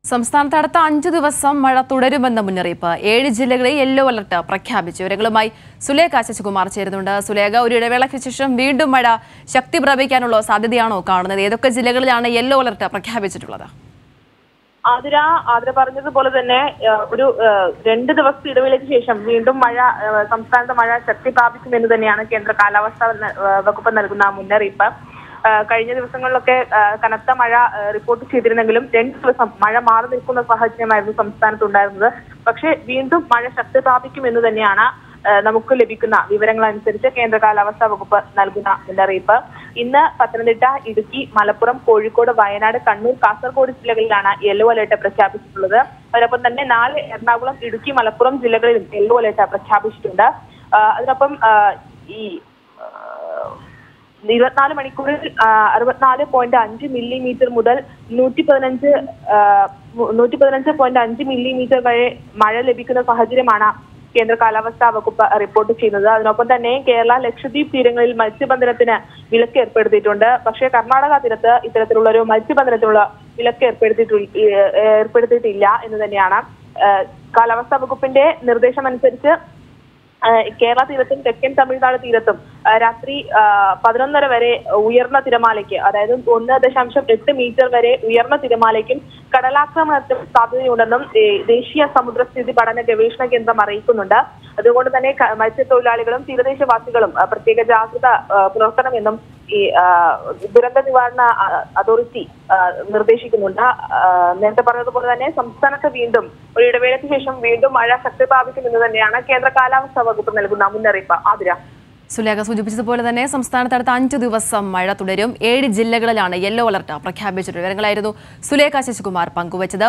സംസ്ഥാനത്ത് അടുത്ത അഞ്ചു ദിവസം മഴ തുടരുമെന്ന മുന്നറിയിപ്പ് ഏഴ് ജില്ലകളിൽ യെല്ലോ അലർട്ട് പ്രഖ്യാപിച്ചു വിവരങ്ങളുമായി സുലേഖ ശശികുമാർ ചേരുന്നുണ്ട് സുലേഖ ഒരു ഇടവേളയ്ക്ക് ശേഷം വീണ്ടും മഴ ശക്തി പ്രാപിക്കാനുള്ള സാധ്യതയാണോ കാണുന്നത് ഏതൊക്കെ ജില്ലകളിലാണ് യെല്ലോ അലർട്ട് പ്രഖ്യാപിച്ചിട്ടുള്ളത് ആതിര ആതിര പറഞ്ഞതുപോലെ തന്നെ ഏഹ്, ഒരു ഏഹ്, രണ്ട് ദിവസത്തെ ഇടവേളയ്ക്ക് ശേഷം വീണ്ടും മഴ ഏഹ്, സംസ്ഥാനത്ത് മഴ ശക്തി പ്രാപിക്കുമെന്ന് തന്നെയാണ് കേന്ദ്ര കാലാവസ്ഥാ ന- ഏഹ്, വകുപ്പ് നൽകുന്ന മുന്നറിയിപ്പ് ഏഹ്, കഴിഞ്ഞ ദിവസങ്ങളിലൊക്കെ ഏഹ്, കനത്ത മഴ ഏഹ്, റിപ്പോർട്ട് ചെയ്തിരുന്നെങ്കിലും രണ്ട് ദിവസം മഴ മാറി നിൽക്കുന്ന സാഹചര്യമായിരുന്നു സംസ്ഥാനത്ത് ഉണ്ടായിരുന്നത് പക്ഷേ വീണ്ടും മഴ ശക്തി പ്രാപിക്കുമെന്ന് തന്നെയാണ് ഏഹ്, നമുക്ക് ലഭിക്കുന്ന വിവരങ്ങൾ അനുസരിച്ച് കേന്ദ്ര കാലാവസ്ഥാ വകുപ്പ് നൽകുന്ന മുന്നറിയിപ്പ് ഇന്ന് പത്തനംതിട്ട ഇടുക്കി മലപ്പുറം കോഴിക്കോട് വയനാട് കണ്ണൂർ കാസർഗോഡ് ജില്ലകളിലാണ് യെല്ലോ അലേർട്ട് പ്രഖ്യാപിച്ചിട്ടുള്ളത് അതോടൊപ്പം തന്നെ നാല് എറണാകുളം ഇടുക്കി മലപ്പുറം ജില്ലകളിലും യെല്ലോ അലേർട്ട് പ്രഖ്യാപിച്ചിട്ടുണ്ട് ആഹ് അതിനൊപ്പം ആഹ് ഈ ആഹ് ഇരുപത്തിനാല് മണിക്കൂറിൽ ആഹ് അറുപത്തിനാല് പോയിന്റ് അഞ്ച് മില്ലിമീറ്റർ മുതൽ നൂറ്റി പതിനഞ്ച് നൂറ്റി പതിനഞ്ച് പോയിന്റ് അഞ്ച് മില്ലിമീറ്റർ വരെ മഴ ലഭിക്കുന്ന സാഹചര്യമാണ് കേന്ദ്ര കാലാവസ്ഥാ വകുപ്പ് റിപ്പോർട്ട് ചെയ്യുന്നത് അതിനൊപ്പം തന്നെ കേരള ലക്ഷദ്വീപ് തീരങ്ങളിൽ മത്സ്യബന്ധനത്തിന് വിലക്ക് ഏർപ്പെടുത്തിയിട്ടുണ്ട് പക്ഷേ കർണാടക തീരത്ത് ഇത്തരത്തിലുള്ള ഒരു മത്സ്യബന്ധനത്തിനുള്ള വിലക്ക് ഏർപ്പെടുത്തിയിട്ടു- ഏ- ഏർപ്പെടുത്തിയിട്ടില്ല എന്ന് തന്നെയാണ് ഏഹ് കാലാവസ്ഥാ വകുപ്പിന്റെ നിർദ്ദേശമനുസരിച്ച് ആഹ് കേരള തീരത്തും തെക്കൻ തമിഴ്നാട് തീരത്തും ആഹ് രാത്രി ആഹ് പതിനൊന്നര വരെ ഉയർന്ന തിരമാലയ്ക്ക് അതായത് ഒന്ന് ദശാംശം എട്ട് മീറ്റർ വരെ ഉയർന്ന തിരമാലയ്ക്കും കടലാക്രമണത്തിനും സാധ്യതയുണ്ടെന്നും ഈ ദേശീയ സമുദ്രസ്ഥിതി പഠന ഗവേഷണ കേന്ദ്രം അറിയിക്കുന്നുണ്ട് അതുകൊണ്ട് തന്നെ ക- മത്സ്യത്തൊഴിലാളികളും തീരദേശവാസികളും ആഹ് പ്രത്യേക ജാഗ്രത ആഹ് പുലർത്തണമെന്നും ഈ ആഹ് ദുരന്ത നിവാരണ ആഹ് അതോറിറ്റി ആഹ് നിർദ്ദേശിക്കുന്നുണ്ട് ആഹ് നേരത്തെ പറഞ്ഞതുപോലെ തന്നെ സംസ്ഥാനത്ത് വീണ്ടും ഒരു ഇടവേളയ്ക്ക് ശേഷം വീണ്ടും മഴ ശക്തി പ്രാപിക്കുമെന്ന് തന്നെയാണ് കേന്ദ്ര കാലാവസ്ഥാ വകുപ്പ് നൽകുന്ന മുന്നറിയിപ്പ് ആതിര സുലേഖ സൂചിപ്പിച്ചതുപോലെ തന്നെ സംസ്ഥാനത്ത് അടുത്ത അഞ്ചു ദിവസം മഴ തുടരും ഏഴ് ജില്ലകളിലാണ് യെല്ലോ അലർട്ട് പ്രഖ്യാപിച്ചിട്ടുള്ളത് വിവരങ്ങളായിരുന്നു സുലേഖ ശശികുമാർ പങ്കുവച്ചത്